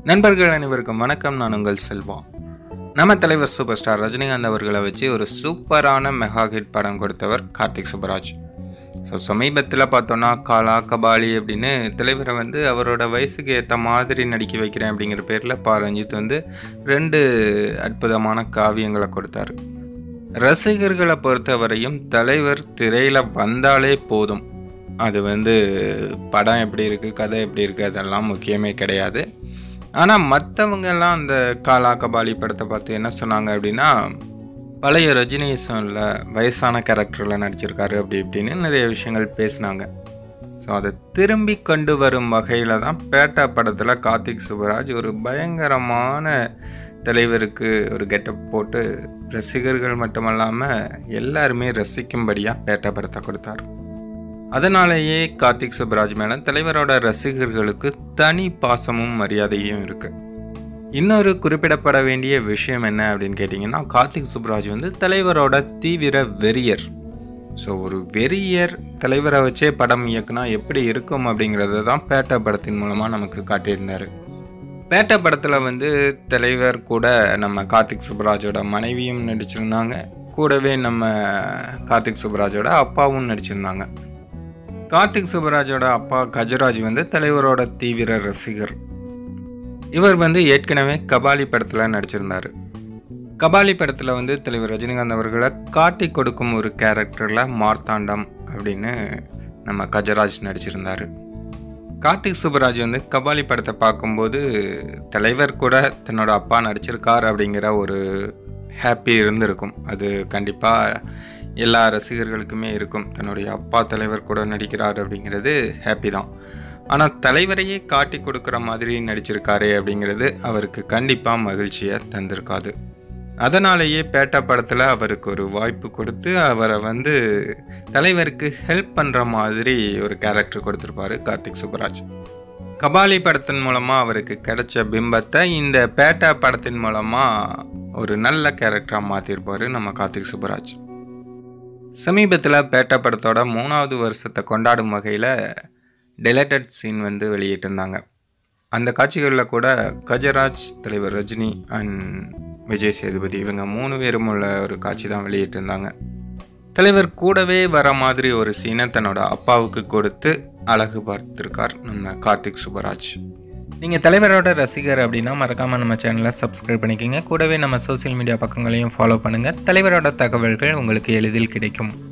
நண்பர்கள் அனைவருக்கும் வணக்கம் நான் உங்கள் செல்வா நம்ம தலைவர் சூப்பர் ஸ்டார் ரஜினிகாந்த் அவர்களை வச்சு ஒரு சூப்பரான மெகா ஹிட் படம் கொடுத்தவர் கார்த்திக் சுப்பராஜ் ஸோ சமீபத்தில் பார்த்தோன்னா காலா கபாலி அப்படின்னு தலைவரை வந்து அவரோட வயசுக்கு ஏற்ற மாதிரி நடிக்க வைக்கிறேன் அப்படிங்கிற பேரில் பா ரஞ்சித் வந்து ரெண்டு அற்புதமான காவியங்களை கொடுத்தாரு ரசிகர்களை பொறுத்தவரையும் தலைவர் திரையில் வந்தாலே போதும் அது வந்து படம் எப்படி இருக்குது கதை எப்படி இருக்குது அதெல்லாம் முக்கியமே கிடையாது ஆனால் மற்றவங்கெல்லாம் அந்த காலா கபாலி படத்தை பார்த்து என்ன சொன்னாங்க அப்படின்னா பழைய ரஜினிசனில் வயசான கேரக்டரில் நடிச்சிருக்காரு அப்படி இப்படின்னு நிறைய விஷயங்கள் பேசினாங்க ஸோ அதை திரும்பி கொண்டு வரும் வகையில் தான் பேட்டா படத்தில் கார்த்திக் சுப்பராஜ் ஒரு பயங்கரமான தலைவருக்கு ஒரு கெட்டப் போட்டு ரசிகர்கள் மட்டுமல்லாமல் எல்லாருமே ரசிக்கும்படியாக பேட்டா படத்தை கொடுத்தார் அதனாலேயே கார்த்திக் சுப்ராஜ் மேலே தலைவரோட ரசிகர்களுக்கு தனி பாசமும் மரியாதையும் இருக்குது இன்னொரு குறிப்பிடப்பட வேண்டிய விஷயம் என்ன அப்படின்னு கேட்டிங்கன்னா கார்த்திக் சுப்ராஜ் வந்து தலைவரோட தீவிர வெறியர் ஸோ ஒரு வெறியர் தலைவரை வச்சே படம் இயக்குனா எப்படி இருக்கும் அப்படிங்கிறத தான் பேட்டா படத்தின் மூலமாக நமக்கு காட்டியிருந்தார் பேட்டா படத்தில் வந்து தலைவர் கூட நம்ம கார்த்திக் சுப்ராஜோட மனைவியும் நடிச்சிருந்தாங்க கூடவே நம்ம கார்த்திக் சுப்ராஜோட அப்பாவும் நடிச்சிருந்தாங்க கார்த்திக் சுப்பராஜோட அப்பா கஜராஜ் வந்து தலைவரோட தீவிர ரசிகர் இவர் வந்து ஏற்கனவே கபாலி படத்தில் நடிச்சிருந்தார் கபாலி படத்தில் வந்து தலைவர் ரஜினிகாந்த் அவர்களை காட்டி கொடுக்கும் ஒரு கேரக்டரில் மார்த்தாண்டம் அப்படின்னு நம்ம கஜராஜ் நடிச்சிருந்தார் கார்த்திக் சுப்பராஜ் வந்து கபாலி படத்தை பார்க்கும்போது தலைவர் கூட தன்னோட அப்பா நடிச்சிருக்கார் அப்படிங்கிற ஒரு ஹாப்பி இருந்திருக்கும் அது கண்டிப்பாக எல்லா ரசிகர்களுக்குமே இருக்கும் தன்னுடைய அப்பா தலைவர் கூட நடிக்கிறார் அப்படிங்கிறது ஹாப்பி தான் ஆனால் தலைவரையே காட்டி கொடுக்குற மாதிரி நடிச்சிருக்காரே அப்படிங்கிறது அவருக்கு கண்டிப்பாக மகிழ்ச்சியை தந்திருக்காது அதனாலேயே பேட்டா படத்தில் அவருக்கு ஒரு வாய்ப்பு கொடுத்து அவரை வந்து தலைவருக்கு ஹெல்ப் பண்ணுற மாதிரி ஒரு கேரக்டர் கொடுத்துருப்பாரு கார்த்திக் சுப்பராஜ் கபாலி படத்தின் மூலமாக அவருக்கு கிடைச்ச பிம்பத்தை இந்த பேட்டா படத்தின் மூலமாக ஒரு நல்ல கேரக்டராக மாற்றிருப்பார் நம்ம கார்த்திக் சுப்பராஜ் சமீபத்தில் பேட்டா படத்தோட மூணாவது வருஷத்தை கொண்டாடும் வகையில் டெலேட்டட் சீன் வந்து வெளியிட்டிருந்தாங்க அந்த காட்சிகளில் கூட கஜராஜ் தலைவர் ரஜினி அண்ட் விஜய் சேதுபதி இவங்க மூணு பேரும் உள்ள ஒரு காட்சி தான் வெளியிட்டிருந்தாங்க தலைவர் கூடவே வர மாதிரி ஒரு சீனை தன்னோட அப்பாவுக்கு கொடுத்து அழகு பார்த்துருக்கார் நம்ம கார்த்திக் சுப்பராஜ் நீங்கள் தலைவரோட ரசிகர் அப்படின்னா மறக்காமல் நம்ம சேனலை சப்ஸ்கிரைப் பண்ணிக்கோங்க கூடவே நம்ம சோசியல் மீடியா பக்கங்களையும் ஃபாலோ பண்ணுங்கள் தலைவரோட தகவல்கள் உங்களுக்கு எளிதில் கிடைக்கும்